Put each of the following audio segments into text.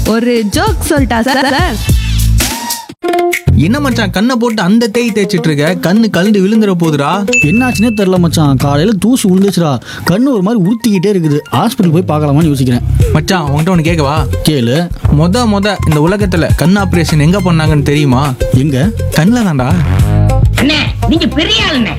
ஒரு ஜோக் சொல்லிட்டா sir sir என்ன மச்சான் கண்ணை போட்டு அந்த தேய் தேய்ச்சிட்டு இருக்க கண்ணு கலந்து விழுந்துற போதுடா என்னாச்சுன்னே தெரில மச்சான் காலையில் தூசி விழுந்துச்சுடா கண்ணு ஒரு மாதிரி உறுத்திக்கிட்டே இருக்குது ஹாஸ்பிட்டல் போய் பார்க்கலாமான்னு யோசிக்கிறேன் மச்சான் உன்கிட்ட ஒன்று கேட்கவா கேளு மொத மொத இந்த உலகத்துல கண் ஆபரேஷன் எங்க பண்ணாங்கன்னு தெரியுமா எங்க கண்ணில் தான்டா அண்ணே நீங்க பெரிய ஆளுண்ணே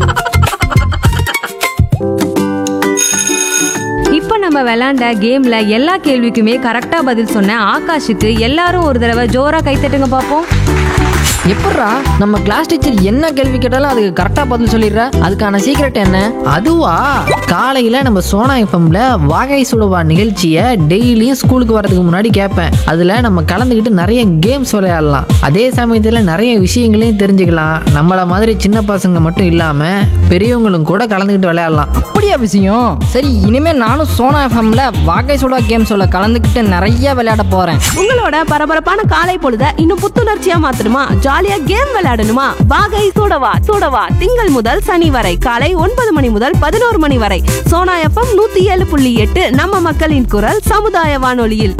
இப்போ நம்ம விளையாண்ட கேம்ல எல்லா கேள்விக்குமே கரெக்டா பதில் சொன்ன ஆகாஷுக்கு எல்லாரும் ஒரு தடவை ஜோரா கைத்தட்டுங்க பார்ப்போம் எப்பட்றா நம்ம கிளாஸ் டீச்சர் என்ன கேள்வி கேட்டாலும் அதுக்கு கரெக்டாக பதில் சொல்லிடுற அதுக்கான சீக்ரெட் என்ன அதுவா காலையில் நம்ம சோனா எஃப்எம்ல வாகை சுடுவா நிகழ்ச்சியை டெய்லியும் ஸ்கூலுக்கு வரதுக்கு முன்னாடி கேட்பேன் அதில் நம்ம கலந்துக்கிட்டு நிறைய கேம்ஸ் விளையாடலாம் அதே சமயத்தில் நிறைய விஷயங்களையும் தெரிஞ்சுக்கலாம் நம்மள மாதிரி சின்ன பசங்க மட்டும் இல்லாமல் பெரியவங்களும் கூட கலந்துக்கிட்டு விளையாடலாம் அப்படியா விஷயம் சரி இனிமே நானும் சோனா எஃப்எம்ல வாகை சுடா கேம்ஸோட கலந்துக்கிட்டு நிறைய விளையாட போறேன் உங்களோட பரபரப்பான காலை பொழுத இன்னும் புத்துணர்ச்சியா மாத்தணுமா ஜாலியா கேம் விளையாடணுமா வாகை சூடவா சூடவா திங்கள் முதல் சனி வரை காலை ஒன்பது மணி முதல் பதினோரு மணி வரை சோனா எஃப்எம் நூத்தி ஏழு புள்ளி எட்டு நம்ம மக்களின் குரல் சமுதாய வானொலியில்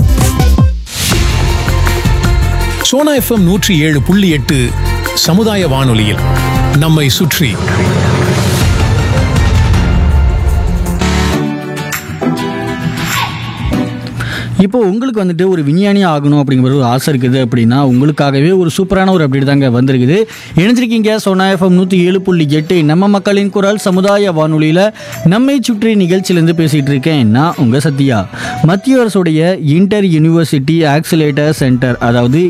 சோனா எஃப்எம் நூற்றி ஏழு புள்ளி எட்டு சமுதாய வானொலியில் நம்மை சுற்றி இப்போ உங்களுக்கு வந்துட்டு ஒரு விஞ்ஞானி ஆகணும் அப்படிங்கிற ஒரு ஆசை இருக்குது அப்படின்னா உங்களுக்காகவே ஒரு சூப்பரான ஒரு அப்டேட் தாங்க வந்திருக்குது இணைஞ்சிருக்கீங்க சோனா எஃப்எம் நூற்றி ஏழு புள்ளி எட்டு நம்ம மக்களின் குரல் சமுதாய வானொலியில் நம்மை சுற்றி நிகழ்ச்சியிலேருந்து பேசிகிட்டு இருக்கேன் நான் உங்கள் சத்யா மத்திய அரசுடைய இன்டர் யூனிவர்சிட்டி ஆக்சிலேட்டர் சென்டர் அதாவது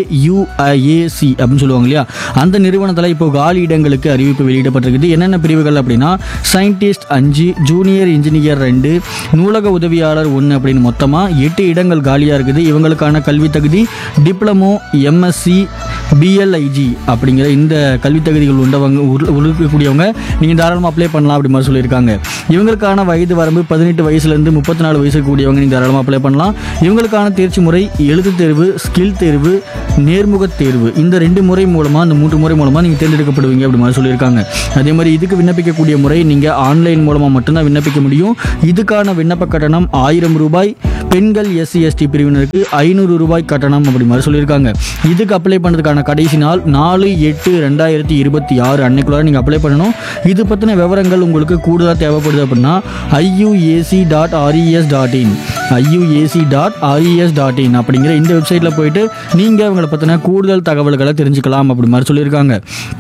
ஏயுஏசி அப்படின்னு சொல்லுவாங்க இல்லையா அந்த நிறுவனத்தில் இப்போ காலி இடங்களுக்கு அறிவிப்பு வெளியிடப்பட்டிருக்குது என்னென்ன பிரிவுகள் அப்படின்னா சயின்டிஸ்ட் அஞ்சு ஜூனியர் இன்ஜினியர் ரெண்டு நூலக உதவியாளர் ஒன்று அப்படின்னு மொத்தமாக எட்டு இடங்கள் காலியாக இருக்குது இவங்களுக்கான கல்வி தகுதி டிப்ளமோ எம்எஸ்சி பிஎல்ஐஜி அப்படிங்கிற இந்த கல்வி தகுதிகள் உண்டவங்க உரு- இருக்கக்கூடியவங்க நீங்கள் தாராளமாக அப்ளை பண்ணலாம் அப்படி மாதிரி சொல்லியிருக்காங்க இவங்களுக்கான வயது வரம்பு பதினெட்டு வயசுலேருந்து முப்பத்தி நாலு வயசு கூடியவங்க நீங்கள் தாராளமாக அப்ளை பண்ணலாம் இவங்களுக்கான தேர்ச்சி முறை எழுத்து தேர்வு ஸ்கில் தேர்வு நேர்முகத் தேர்வு இந்த ரெண்டு முறை மூலமாக இந்த மூன்று முறை மூலமாக நீங்கள் தேர்ந்தெடுக்கப்படுவீங்க அப்படி மாதிரி சொல்லியிருக்காங்க அதே மாதிரி இதுக்கு விண்ணப்பிக்கக்கூடிய முறை நீங்கள் ஆன்லைன் மூலமாக மட்டும்தான் விண்ணப்பிக்க முடியும் இதுக்கான விண்ணப்ப கட்டணம் ஆயிரம் ரூபாய் பெண்கள் எஸ்சி எஸ்டி பிரிவினருக்கு ஐநூறு ரூபாய் கட்டணம் அப்படி மாதிரி சொல்லியிருக்காங்க இதுக்கு அப்ளை பண்ணுறதுக்கான கடைசி நாள் நாலு எட்டு ரெண்டாயிரத்தி இருபத்தி ஆறு அன்னைக்குள்ளார நீங்கள் அப்ளை பண்ணணும் இது பற்றின விவரங்கள் உங்களுக்கு கூடுதலாக தேவைப்படுது அப்படின்னா IUAC dot RES dot in IUAC dot RES dot in அப்படிங்கிற இந்த வெப்சைட்டில் போயிட்டு நீங்கள் அவங்கள பற்றின கூடுதல் தகவல்களை தெரிஞ்சுக்கலாம் அப்படி மாதிரி சொல்லியிருக்காங்க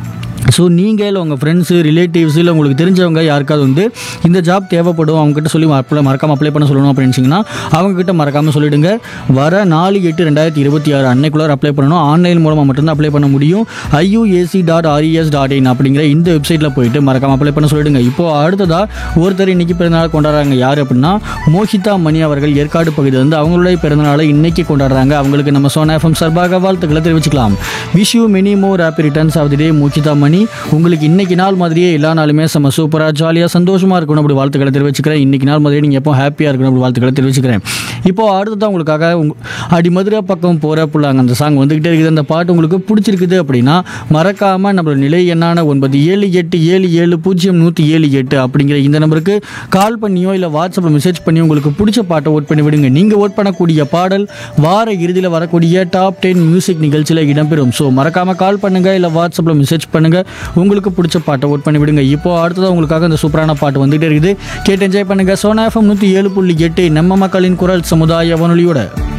ஸோ நீங்கள் இல்லை உங்கள் ஃப்ரெண்ட்ஸு ரிலேட்டிவ்ஸ் இல்லை உங்களுக்கு தெரிஞ்சவங்க யாருக்காவது வந்து இந்த ஜாப் தேவைப்படும் அவங்ககிட்ட சொல்லி அப்ளை மறக்காமல் அப்ளை பண்ண சொல்லணும் அப்படின்னு நினச்சிங்கன்னா அவங்ககிட்ட மறக்காமல் சொல்லிடுங்க வர நாலு எட்டு ரெண்டாயிரத்தி இருபத்தி ஆறு அன்னைக்குள்ளார அப்ளை பண்ணணும் ஆன்லைன் மூலமாக மட்டும்தான் அப்ளை பண்ண முடியும் IUAC dot RES dot in அப்படிங்கிற இந்த வெப்சைட்டில் போயிட்டு மறக்காமல் அப்ளை பண்ண சொல்லிடுங்க இப்போ அடுத்ததாக ஒருத்தர் இன்னைக்கு பிறந்தநாள் கொண்டாடுறாங்க யார் அப்படின்னா மோஹிதா மணி அவர்கள் ஏற்காடு பகுதி வந்து அவங்களுடைய பிறந்தநாளை இன்னைக்கு கொண்டாடுறாங்க அவங்களுக்கு நம்ம சோனா எஃப்எம் சார்பாக வாழ்த்துக்களை தெரிவிச்சுக்கலாம் wish you many more happy returns of the day Mohita Mani உங்களுக்கு இன்னைக்கு நாள் மாதிரியே எல்லா நாளுமே செம்ம சூப்பராக ஜாலியாக சந்தோஷமாக இருக்கணும் அப்படி வாழ்த்துக்களை தெரிவிச்சுக்கிறேன் இன்னைக்கு நாள் மாதிரியே நீங்கள் எப்போ ஹாப்பியாக இருக்கணும் அப்படி வாழ்த்துக்களை தெரிவிச்சுக்கிறேன் இப்போ அடுத்ததான் உங்களுக்காக உங்க அடி மதுரை பக்கம் போகிற புள்ளாங்க அந்த சாங் வந்துக்கிட்டே இருக்குது அந்த பாட்டு உங்களுக்கு பிடிச்சிருக்குது அப்படின்னா மறக்காமல் நம்மளோட நிலை எண்ணான ஒன்பது ஏழு எட்டு ஏழு ஏழு பூஜ்ஜியம் நூற்றி ஏழு எட்டு அப்படிங்கிற இந்த நம்பருக்கு கால் பண்ணியோ இல்லை வாட்ஸ்அப்பில் மெசேஜ் பண்ணி உங்களுக்கு பிடிச்ச பாட்டை ஓட் பண்ணி விடுங்க நீங்கள் ஓட் பண்ணக்கூடிய பாடல் வார இறுதியில் வரக்கூடிய டாப் டென் மியூசிக் நிகழ்ச்சியில் இடம்பெறும் ஸோ மறக்காமல் கால் பண்ணுங்கள் இல்லை வாட்ஸ்அப்பில் மெசேஜ் பண்ணுங்கள் உங்களுக்கு பிடிச்ச பாட்டை ஓட் பண்ணி விடுங்க இப்போ அடுத்ததாக உங்களுக்காக அந்த சூப்பரான பாட்டு வந்துகிட்டே இருக்குது கேட்டு என்ஜாய் பண்ணுங்கள் சோனா எஃப்எம் நூற்றி ஏழு புள்ளி எட்டு நம்ம மக்களின் குரல் சமுதாய வானொலியோட